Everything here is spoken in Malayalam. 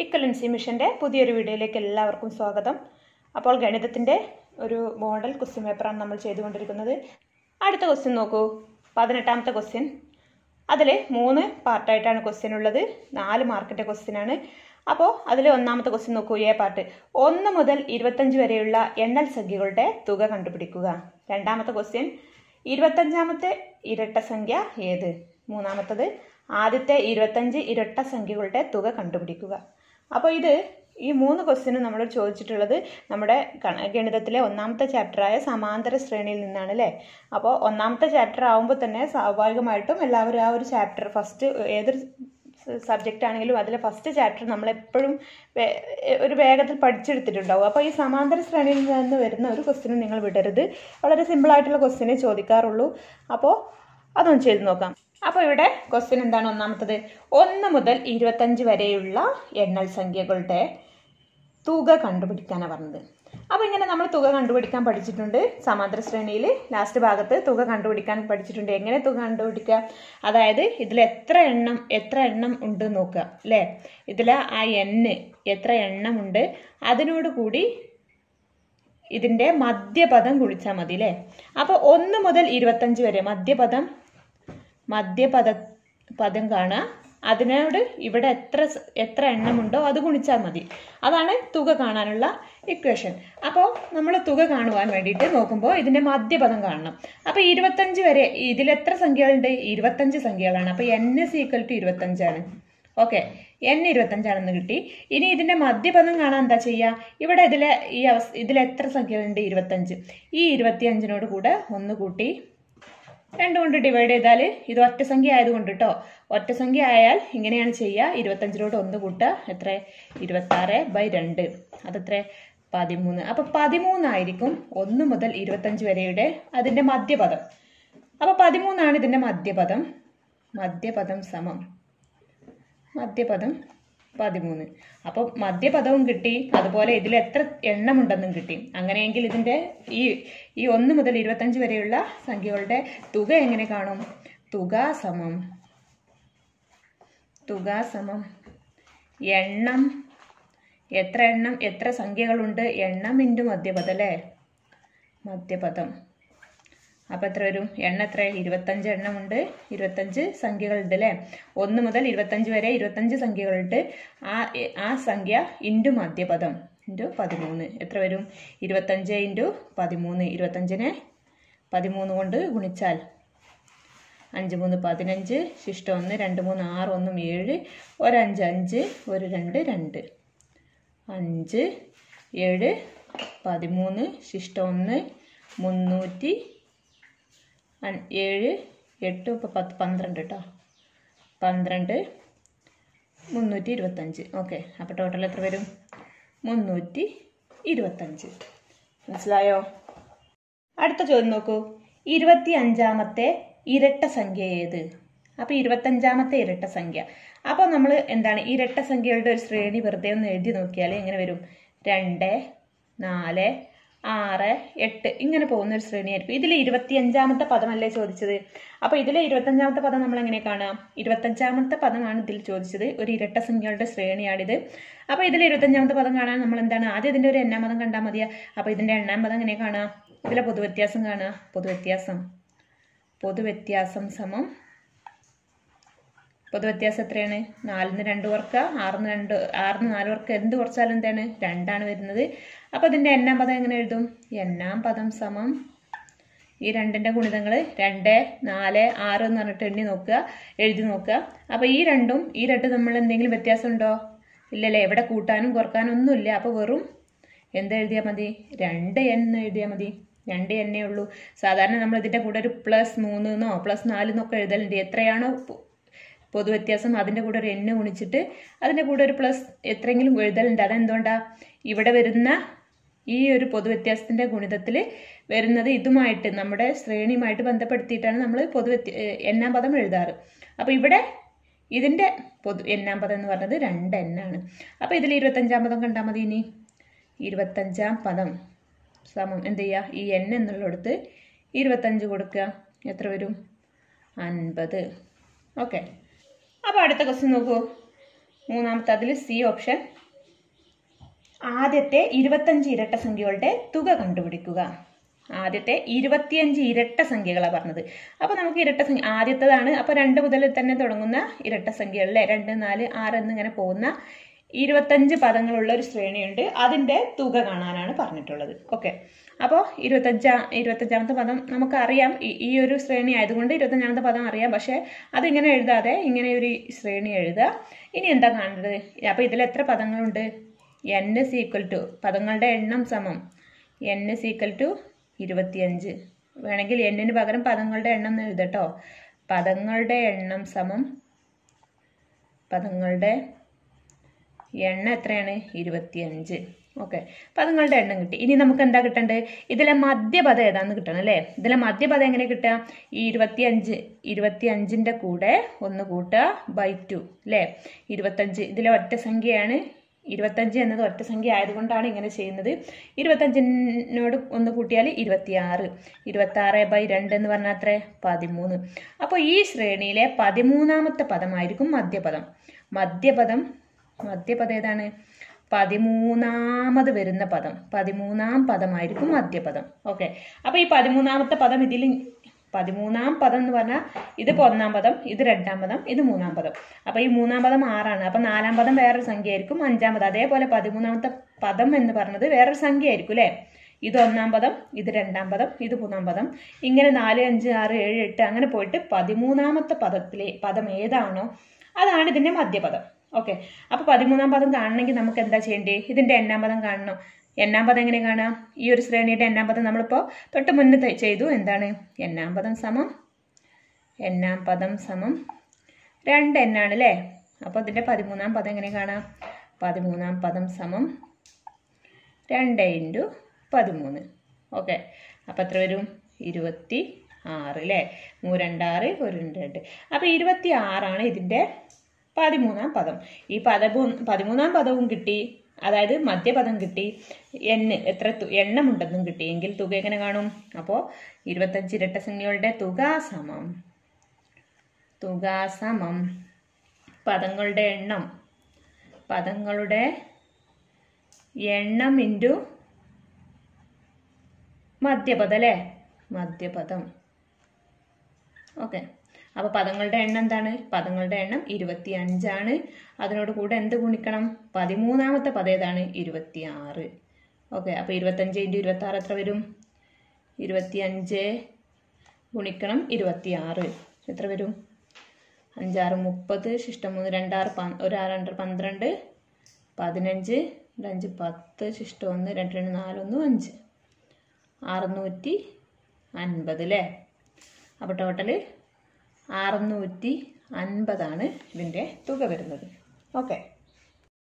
ഇക്കലൻസി മിഷൻ്റെ പുതിയൊരു വീഡിയോയിലേക്ക് എല്ലാവർക്കും സ്വാഗതം അപ്പോൾ ഗണിതത്തിൻ്റെ ഒരു മോഡൽ ക്വസ്റ്റ്യൻ പേപ്പറാണ് നമ്മൾ ചെയ്തുകൊണ്ടിരിക്കുന്നത് അടുത്ത ക്വസ്റ്റ്യൻ നോക്കൂ പതിനെട്ടാമത്തെ ക്വസ്റ്റ്യൻ അതിൽ മൂന്ന് പാർട്ടായിട്ടാണ് ക്വസ്റ്റ്യൻ ഉള്ളത് നാല് മാർക്കിൻ്റെ ക്വസ്റ്റ്യൻ ആണ് അപ്പോൾ അതിൽ ഒന്നാമത്തെ ക്വസ്റ്റ്യൻ നോക്കൂ എ പാർട്ട് ഒന്ന് മുതൽ ഇരുപത്തഞ്ച് വരെയുള്ള എണ്ണൽ സംഖ്യകളുടെ തുക കണ്ടുപിടിക്കുക രണ്ടാമത്തെ ക്വസ്റ്റ്യൻ ഇരുപത്തഞ്ചാമത്തെ ഇരട്ട സംഖ്യ ഏത് മൂന്നാമത്തത് ആദ്യത്തെ ഇരുപത്തഞ്ച് ഇരട്ട സംഖ്യകളുടെ തുക കണ്ടുപിടിക്കുക അപ്പോൾ ഇത് ഈ മൂന്ന് ക്വസ്റ്റ്യനും നമ്മൾ ചോദിച്ചിട്ടുള്ളത് നമ്മുടെ ഗണ- ഗണിതത്തിലെ ഒന്നാമത്തെ ചാപ്റ്ററായ സമാന്തര ശ്രേണിയിൽ നിന്നാണ് അല്ലേ അപ്പോൾ ഒന്നാമത്തെ ചാപ്റ്റർ ആകുമ്പോൾ തന്നെ സ്വാഭാവികമായിട്ടും എല്ലാവരും ആ ഒരു ചാപ്റ്റർ ഫസ്റ്റ് ഏതൊരു സബ്ജക്റ്റ് ആണെങ്കിലും അതിലെ ഫസ്റ്റ് ചാപ്റ്റർ നമ്മളെപ്പോഴും വേ- ഒരു വേഗത്തിൽ പഠിച്ചെടുത്തിട്ടുണ്ടാവും അപ്പോൾ ഈ സമാന്തര ശ്രേണിയിൽ നിന്ന് വരുന്ന ഒരു ക്വസ്റ്റ്യനും നിങ്ങൾ വിടരുത് വളരെ സിമ്പിളായിട്ടുള്ള ക്വസ്റ്റ്യനെ ചോദിക്കാറുള്ളൂ അപ്പോൾ അതൊന്ന് ചെയ്ത് നോക്കാം അപ്പോൾ ഇവിടെ ക്വസ്റ്റ്യൻ എന്താണ് ഒന്നാമത്തത് ഒന്ന് മുതൽ ഇരുപത്തഞ്ച് വരെയുള്ള എണ്ണൽ സംഖ്യകളുടെ തുക കണ്ടുപിടിക്കാനാണ് പറഞ്ഞത് അപ്പോൾ ഇങ്ങനെ നമ്മൾ തുക കണ്ടുപിടിക്കാൻ പഠിച്ചിട്ടുണ്ട് സമാന്തര ശ്രേണിയിൽ ലാസ്റ്റ് ഭാഗത്ത് തുക കണ്ടുപിടിക്കാൻ പഠിച്ചിട്ടുണ്ട് എങ്ങനെ തുക കണ്ടുപിടിക്കുക അതായത് ഇതിൽ എത്ര എണ്ണം എത്ര എണ്ണം ഉണ്ട് നോക്കുക അല്ലേ ഇതിൽ ആ എണ്ണ് എത്ര എണ്ണം ഉണ്ട് അതിനോട് കൂടി ഇതിന്റെ മധ്യപദം കുളിച്ചാൽ മതി അല്ലേ അപ്പോൾ ഒന്ന് മുതൽ ഇരുപത്തഞ്ച് വരെ മധ്യപദം മധ്യപദ പദം കാണുക അതിനോട് ഇവിടെ എത്ര സ- എത്ര എണ്ണമുണ്ടോ അത് ഗുണിച്ചാൽ മതി അതാണ് തുക കാണാനുള്ള ഇക്വേഷൻ അപ്പോൾ നമ്മൾ തുക കാണുവാൻ വേണ്ടിയിട്ട് നോക്കുമ്പോൾ ഇതിന്റെ മധ്യപദം കാണണം അപ്പോൾ ഇരുപത്തഞ്ച് വരെ ഇതിൽ എത്ര സംഖ്യകളുണ്ട് ഇരുപത്തഞ്ച് സംഖ്യകളാണ് അപ്പോൾ എൻ ഇസ് ഈക്വൽ ടു ഇരുപത്തഞ്ചാണ് ഓക്കെ എൻ ഇരുപത്തഞ്ചാണെന്ന് കിട്ടി ഇനി ഇതിന്റെ മധ്യപദം കാണാൻ എന്താ ചെയ്യുക ഇവിടെ ഇതിലെ ഈ അവസ്ഥ ഇതിൽ എത്ര സംഖ്യകളുണ്ട് ഇരുപത്തഞ്ച് ഈ ഇരുപത്തിയഞ്ചിനോട് കൂടെ ഒന്ന് കൂട്ടി രണ്ട് കൊണ്ട് ഡിവൈഡ് ചെയ്താൽ ഇത് ഒറ്റ സംഖ്യ ആയതുകൊണ്ട് കേട്ടോ ഒറ്റ സംഖ്യ ആയാൽ ഇങ്ങനെയാണ് ചെയ്യുക ഇരുപത്തഞ്ചിലോട്ട് ഒന്ന് കൂട്ടുക എത്ര ഇരുപത്തി ആറ് ബൈ രണ്ട് അതെത്ര പതിമൂന്ന് അപ്പൊ പതിമൂന്നായിരിക്കും ഒന്ന് മുതൽ ഇരുപത്തഞ്ച് വരെയുടെ അതിന്റെ മധ്യപദം അപ്പൊ പതിമൂന്നാണ് ഇതിന്റെ മധ്യപദം മധ്യപദം സമം മധ്യപദം പതിമൂന്ന് അപ്പോൾ മധ്യപദവും കിട്ടി അതുപോലെ ഇതിൽ എത്ര എണ്ണമുണ്ടെന്നും കിട്ടി അങ്ങനെയെങ്കിൽ ഇതിന്റെ ഈ ഈ ഒന്ന് മുതൽ ഇരുപത്തഞ്ച് വരെയുള്ള സംഖ്യകളുടെ തുക എങ്ങനെ കാണും തുക സമം തുക സമം എണ്ണം എത്ര എണ്ണം എത്ര സംഖ്യകളുണ്ട് എണ്ണം ഇൻറ്റു മധ്യപദം അല്ലേ മധ്യപദം അപ്പം എത്ര വരും എണ്ണ എത്ര ഇരുപത്തഞ്ച് എണ്ണമുണ്ട് ഇരുപത്തഞ്ച് സംഖ്യകളുണ്ട് അല്ലേ ഒന്ന് മുതൽ ഇരുപത്തഞ്ച് വരെ ഇരുപത്തഞ്ച് സംഖ്യകളുണ്ട് ആ ആ സംഖ്യ ഇൻറ്റു മധ്യപദം ഇൻറ്റു പതിമൂന്ന് എത്ര വരും ഇരുപത്തഞ്ച് ഇൻറ്റു പതിമൂന്ന് ഇരുപത്തഞ്ചിനെ പതിമൂന്ന് കൊണ്ട് ഗുണിച്ചാൽ അഞ്ച് മൂന്ന് പതിനഞ്ച് ശിഷ്ടം ഒന്ന് രണ്ട് മൂന്ന് ആറ് ഒന്നും ഏഴ് ഒരഞ്ച് അഞ്ച് ഒരു രണ്ട് രണ്ട് അഞ്ച് ഏഴ് പതിമൂന്ന് ശിഷ്ടം ഒന്ന് മുന്നൂറ്റി അൻ- ഏഴ് എട്ട് ഇപ്പം പത്ത് പന്ത്രണ്ട് കേട്ടോ പന്ത്രണ്ട് മുന്നൂറ്റി ഇരുപത്തഞ്ച് ഓക്കെ അപ്പോൾ ടോട്ടൽ എത്ര വരും മുന്നൂറ്റി ഇരുപത്തഞ്ച് മനസ്സിലായോ അടുത്ത ചോദ്യം നോക്കൂ ഇരുപത്തി അഞ്ചാമത്തെ ഇരട്ട സംഖ്യ ഏത് അപ്പോൾ ഇരുപത്തഞ്ചാമത്തെ ഇരട്ട സംഖ്യ അപ്പോൾ നമ്മൾ എന്താണ് ഇരട്ട സംഖ്യകളുടെ ഒരു ശ്രേണി വെറുതെ ഒന്ന് എഴുതി നോക്കിയാൽ എങ്ങനെ വരും രണ്ട് നാല് ആറ് എട്ട് ഇങ്ങനെ പോകുന്ന ഒരു ശ്രേണിയായിരിക്കും ഇതിൽ ഇരുപത്തിയഞ്ചാമത്തെ പദമല്ലേ ചോദിച്ചത് അപ്പോൾ ഇതിലെ ഇരുപത്തഞ്ചാമത്തെ പദം നമ്മൾ എങ്ങനെ കാണാം ഇരുപത്തഞ്ചാമത്തെ പദമാണ് ഇതിൽ ചോദിച്ചത് ഒരു ഇരട്ട സംഖ്യകളുടെ ശ്രേണിയാണിത് അപ്പോൾ ഇതിൽ ഇരുപത്തഞ്ചാമത്തെ പദം കാണാൻ നമ്മൾ എന്താണ് ആദ്യം ഇതിന്റെ ഒരു എണ്ണാം പദം കണ്ടാൽ മതിയാ അപ്പോൾ ഇതിന്റെ എണ്ണാം പദം എങ്ങനെ കാണാം ഇതിലെ പൊതുവ്യത്യാസം കാണുക പൊതുവ്യത്യാസം പൊതുവ്യത്യാസം സമം പൊതുവ്യത്യാസം എത്രയാണ് നാലിന് രണ്ട് കുറക്കുക ആറിന് രണ്ട് ആറിന് നാല് കുറക്കുക എന്ത് കുറച്ചാലും എന്താണ് രണ്ടാണ് വരുന്നത് അപ്പോൾ ഇതിൻ്റെ എണ്ണാം പദം എങ്ങനെ എഴുതും എണ്ണാം പദം സമം ഈ രണ്ടിൻ്റെ ഗുണിതങ്ങൾ രണ്ട് നാല് ആറ് എന്ന് പറഞ്ഞിട്ട് എണ്ണി നോക്കുക എഴുതി നോക്കുക അപ്പോൾ ഈ രണ്ടും ഈ രണ്ട് നമ്മൾ എന്തെങ്കിലും വ്യത്യാസം ഉണ്ടോ ഇല്ലല്ലേ എവിടെ കൂട്ടാനും കുറക്കാനും ഒന്നുമില്ല അപ്പോൾ വെറും എന്ത് എഴുതിയാൽ മതി രണ്ട് എന്ന് എഴുതിയാൽ മതി രണ്ട് എന്നേ ഉള്ളൂ സാധാരണ നമ്മൾ ഇതിൻ്റെ കൂടെ ഒരു പ്ലസ് മൂന്ന് എന്നോ പ്ലസ് നാല് എന്നൊക്കെ എഴുതലുണ്ട് എത്രയാണോ പൊ- പൊതുവ്യത്യാസം അതിൻ്റെ കൂടെ ഒരു എണ്ണ് ഗുണിച്ചിട്ട് അതിൻ്റെ കൂടെ ഒരു പ്ലസ് എത്രയെങ്കിലും എഴുതലുണ്ട് അതെന്തുകൊണ്ടാ ഇവിടെ വരുന്ന ഈ ഒരു പൊതുവ്യത്യാസത്തിൻ്റെ ഗുണിതത്തിൽ വരുന്നത് ഇതുമായിട്ട് നമ്മുടെ ശ്രേണിയുമായിട്ട് ബന്ധപ്പെടുത്തിയിട്ടാണ് നമ്മൾ പൊതുവ്യത്യ ഏഹ് എണ്ണാം പദം എഴുതാറ് അപ്പോൾ ഇവിടെ ഇതിൻ്റെ പൊതു എണ്ണാം പദം എന്ന് പറഞ്ഞത് രണ്ട് എണ്ണാണ് അപ്പോൾ ഇതിൽ ഇരുപത്തഞ്ചാം പദം കണ്ടാൽ മതി ഇനി ഇരുപത്തഞ്ചാം പദം സമം എന്ത് ചെയ്യുക ഈ എൻ എന്നുള്ളിടത്ത് ഇരുപത്തഞ്ച് കൊടുക്കുക എത്ര വരും അൻപത് ഓക്കെ അപ്പോൾ അടുത്ത ക്വസ്റ്റ്യൻ നോക്കൂ മൂന്നാമത്തെ അതിൽ സി ഓപ്ഷൻ ആദ്യത്തെ ഇരുപത്തഞ്ച് ഇരട്ട സംഖ്യകളുടെ തുക കണ്ടുപിടിക്കുക ആദ്യത്തെ ഇരുപത്തിയഞ്ച് ഇരട്ട സംഖ്യകളാണ് പറഞ്ഞത് അപ്പോൾ നമുക്ക് ഇരട്ട സംഖ്യ ആദ്യത്തേതാണ് അപ്പോൾ രണ്ട് മുതൽ തന്നെ തുടങ്ങുന്ന ഇരട്ട സംഖ്യകളിലെ രണ്ട് നാല് ആറ് എന്നിങ്ങനെ പോകുന്ന ഇരുപത്തഞ്ച് പദങ്ങളുള്ള ഒരു ശ്രേണിയുണ്ട് അതിൻ്റെ തുക കാണാനാണ് പറഞ്ഞിട്ടുള്ളത് ഓക്കെ അപ്പോൾ ഇരുപത്തഞ്ചാ ഇരുപത്തഞ്ചാമത്തെ പദം നമുക്കറിയാം ഈ- ഈ ഒരു ശ്രേണി ആയതുകൊണ്ട് ഇരുപത്തഞ്ചാമത്തെ പദം അറിയാം പക്ഷേ അതിങ്ങനെ എഴുതാതെ ഇങ്ങനെ ഒരു ശ്രേണി എഴുതുക ഇനി എന്താ കാണേണ്ടത് അപ്പോൾ ഇതിൽ എത്ര പദങ്ങളുണ്ട് എൻ ഇസ് ഈക്വൽ ടു പദങ്ങളുടെ എണ്ണം സമം എൻ ഇസ് ഈക്വൽ ടു ഇരുപത്തിയഞ്ച് വേണമെങ്കിൽ എന്നിന് പകരം പദങ്ങളുടെ എണ്ണം എന്ന് എഴുതട്ടോ പദങ്ങളുടെ എണ്ണം സമം പദങ്ങളുടെ എണ്ണം എത്രയാണ് ഇരുപത്തിയഞ്ച് ഓക്കെ പദങ്ങളുടെ എണ്ണം കിട്ടി ഇനി നമുക്ക് എന്താ കിട്ടണ്ടേ ഇതിലെ മധ്യപദം ഏതാന്ന് കിട്ടണം അല്ലേ ഇതിലെ മധ്യപദം എങ്ങനെ കിട്ടുക ഈ ഇരുപത്തിയഞ്ച് ഇരുപത്തിയഞ്ചിൻ്റെ കൂടെ ഒന്ന് കൂട്ടുക ബൈ ടു അല്ലേ ഇരുപത്തഞ്ച് ഇതിലെ ഒറ്റ സംഖ്യയാണ് ഇരുപത്തഞ്ച് എന്നത് ഒറ്റ സംഖ്യ ആയതുകൊണ്ടാണ് ഇങ്ങനെ ചെയ്യുന്നത് ഇരുപത്തഞ്ചിനോട് ഒന്ന് കൂട്ടിയാൽ ഇരുപത്തിയാറ് ഇരുപത്താറ് ബൈ രണ്ട് എന്ന് പറഞ്ഞാൽ അത്രേ പതിമൂന്ന് അപ്പോൾ ഈ ശ്രേണിയിലെ പതിമൂന്നാമത്തെ പദമായിരിക്കും മധ്യപദം മധ്യപദം മധ്യപദം ഏതാണ് പതിമൂന്നാമത് വരുന്ന പദം പതിമൂന്നാം പദമായിരിക്കും മധ്യപദം ഓക്കെ അപ്പോൾ ഈ പതിമൂന്നാമത്തെ പദം ഇതിൽ പതിമൂന്നാം പദം എന്ന് പറഞ്ഞാൽ ഇതിപ്പോൾ ഒന്നാം പദം ഇത് രണ്ടാം പദം ഇത് മൂന്നാം പദം അപ്പോൾ ഈ മൂന്നാം പദം ആറാണ് അപ്പോൾ നാലാം പദം വേറൊരു സംഖ്യ ആയിരിക്കും അഞ്ചാം പദം അതേപോലെ പതിമൂന്നാമത്തെ പദം എന്ന് പറഞ്ഞത് വേറൊരു സംഖ്യ ആയിരിക്കും അല്ലേ ഇത് ഒന്നാം പദം ഇത് രണ്ടാം പദം ഇത് മൂന്നാം പദം ഇങ്ങനെ നാല് അഞ്ച് ആറ് ഏഴ് എട്ട് അങ്ങനെ പോയിട്ട് പതിമൂന്നാമത്തെ പദത്തിലെ പദം ഏതാണോ അതാണ് ഇതിൻ്റെ മധ്യപദം ഓക്കെ അപ്പോൾ പതിമൂന്നാം പദം കാണണമെങ്കിൽ നമുക്ക് എന്താ ചെയ്യേണ്ടത് ഇതിൻ്റെ എണ്ണാം പദം കാണണം എണ്ണാം പദം എങ്ങനെ കാണാം ഈ ഒരു ശ്രേണിയുടെ എണ്ണാം പദം നമ്മളിപ്പോൾ തൊട്ട് മുന്നേ ത- ചെയ്തു എന്താണ് എണ്ണാം പദം സമം എണ്ണാം പദം സമം രണ്ട് എണ്ണാണ് അല്ലേ അപ്പോൾ ഇതിൻ്റെ പതിമൂന്നാം പദം എങ്ങനെ കാണാം പതിമൂന്നാം പദം സമം രണ്ട് ഇൻറ്റു പതിമൂന്ന് ഓക്കെ അപ്പോൾ എത്ര വരും ഇരുപത്തി ആറ് അല്ലേ മൂ രണ്ടാറ് ഒരു രണ്ട് രണ്ട് അപ്പോൾ ഇരുപത്തി ആറാണ് ഇതിൻ്റെ പതിമൂന്നാം പദം ഈ പദവും പതിമൂന്നാം പദവും കിട്ടി അതായത് മധ്യപദം കിട്ടി എണ്ണ് എത്ര തു- എണ്ണമുണ്ടെന്നും കിട്ടി എങ്കിൽ തുക എങ്ങനെ കാണും അപ്പോൾ ഇരുപത്തഞ്ച് ഇരട്ട സംഖ്യകളുടെ തുക സമം തുക സമം പദങ്ങളുടെ എണ്ണം പദങ്ങളുടെ എണ്ണം ഇൻറ്റു മധ്യപദം അല്ലേ മധ്യപദം ഓക്കെ അപ്പോൾ പദങ്ങളുടെ എണ്ണം എന്താണ് പദങ്ങളുടെ എണ്ണം ഇരുപത്തി അഞ്ചാണ് അതിനോട് കൂടെ എന്ത് ഗുണിക്കണം പതിമൂന്നാമത്തെ പദം ഏതാണ് ഇരുപത്തി ആറ് ഓക്കെ അപ്പോൾ ഇരുപത്തഞ്ച് ഇൻറ്റു ഇരുപത്തി ആറ് എത്ര വരും ഇരുപത്തി അഞ്ച് ഗുണിക്കണം ഇരുപത്തി ആറ് എത്ര വരും അഞ്ചാറ് മുപ്പത് ശിഷ്ടം മൂന്ന് രണ്ടാറ് പ ഒരാറ് രണ്ട് പന്ത്രണ്ട് പതിനഞ്ച് രണ്ടഞ്ച് പത്ത് ശിഷ്ടം ഒന്ന് രണ്ട് രണ്ട് നാലൊന്ന് അഞ്ച് അറുന്നൂറ്റി അൻപത് അല്ലേ അപ്പോൾ ടോട്ടല് അറുന്നൂറ്റി അൻപതാണ് ഇതിൻ്റെ തുക വരുന്നത് ഓക്കെ